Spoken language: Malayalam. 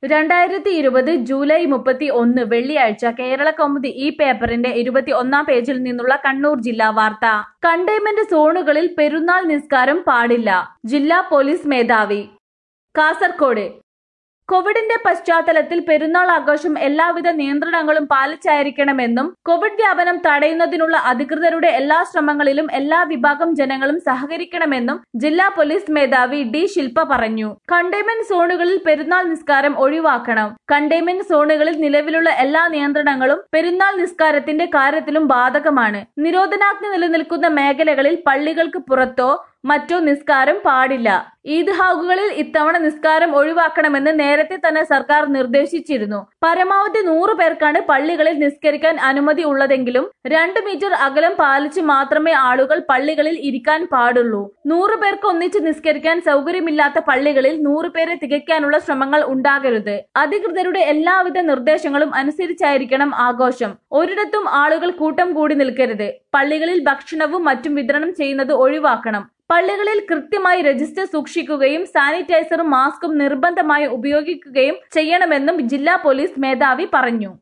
രണ്ടായിരത്തി ഇരുപത് ജൂലൈ മുപ്പത്തി ഒന്ന് വെള്ളിയാഴ്ച കേരള കൗമുദി ഈ പേപ്പറിന്റെ ഇരുപത്തി ഒന്നാം പേജിൽ നിന്നുള്ള കണ്ണൂർ ജില്ലാ വാർത്ത കണ്ടെയ്ൻമെന്റ് സോണുകളിൽ പെരുന്നാൾ നിസ്കാരം പാടില്ല ജില്ലാ പോലീസ് മേധാവി കാസർകോട് കോവിഡിന്റെ പശ്ചാത്തലത്തിൽ പെരുന്നാൾ ആഘോഷം എല്ലാവിധ നിയന്ത്രണങ്ങളും പാലിച്ചായിരിക്കണമെന്നും കോവിഡ് വ്യാപനം തടയുന്നതിനുള്ള അധികൃതരുടെ എല്ലാ ശ്രമങ്ങളിലും എല്ലാ വിഭാഗം ജനങ്ങളും സഹകരിക്കണമെന്നും ജില്ലാ പോലീസ് മേധാവി ഡി ശില്പ പറഞ്ഞു കണ്ടെയ്ൻമെന്റ് സോണുകളിൽ പെരുന്നാൾ നിസ്കാരം ഒഴിവാക്കണം കണ്ടെയ്ൻമെന്റ് സോണുകളിൽ നിലവിലുള്ള എല്ലാ നിയന്ത്രണങ്ങളും പെരുന്നാൾ നിസ്കാരത്തിന്റെ കാര്യത്തിലും ബാധകമാണ് നിരോധനാജ്ഞ നിലനിൽക്കുന്ന മേഖലകളിൽ പള്ളികൾക്ക് പുറത്തോ മറ്റോ നിസ്കാരം പാടില്ല ഈദ്ഹാഗുകളിൽ ഇത്തവണ നിസ്കാരം ഒഴിവാക്കണമെന്ന് നേരത്തെ തന്നെ സർക്കാർ നിർദ്ദേശിച്ചിരുന്നു പരമാവധി നൂറ് പേർക്കാണ് പള്ളികളിൽ നിസ്കരിക്കാൻ അനുമതി ഉള്ളതെങ്കിലും രണ്ട് മീറ്റർ അകലം പാലിച്ച് മാത്രമേ ആളുകൾ പള്ളികളിൽ ഇരിക്കാൻ പാടുള്ളൂ നൂറ് പേർക്ക് ഒന്നിച്ച് നിസ്കരിക്കാൻ സൗകര്യമില്ലാത്ത പള്ളികളിൽ നൂറ് പേരെ തികയ്ക്കാനുള്ള ശ്രമങ്ങൾ ഉണ്ടാകരുത് അധികൃതരുടെ എല്ലാവിധ നിർദ്ദേശങ്ങളും അനുസരിച്ചായിരിക്കണം ആഘോഷം ഒരിടത്തും ആളുകൾ കൂട്ടം കൂടി നിൽക്കരുത് പള്ളികളിൽ ഭക്ഷണവും മറ്റും വിതരണം ചെയ്യുന്നത് ഒഴിവാക്കണം പള്ളികളിൽ കൃത്യമായി രജിസ്റ്റർ സൂക്ഷിക്കുകയും സാനിറ്റൈസറും മാസ്കും നിർബന്ധമായി ഉപയോഗിക്കുകയും ചെയ്യണമെന്നും ജില്ലാ പോലീസ് മേധാവി പറഞ്ഞു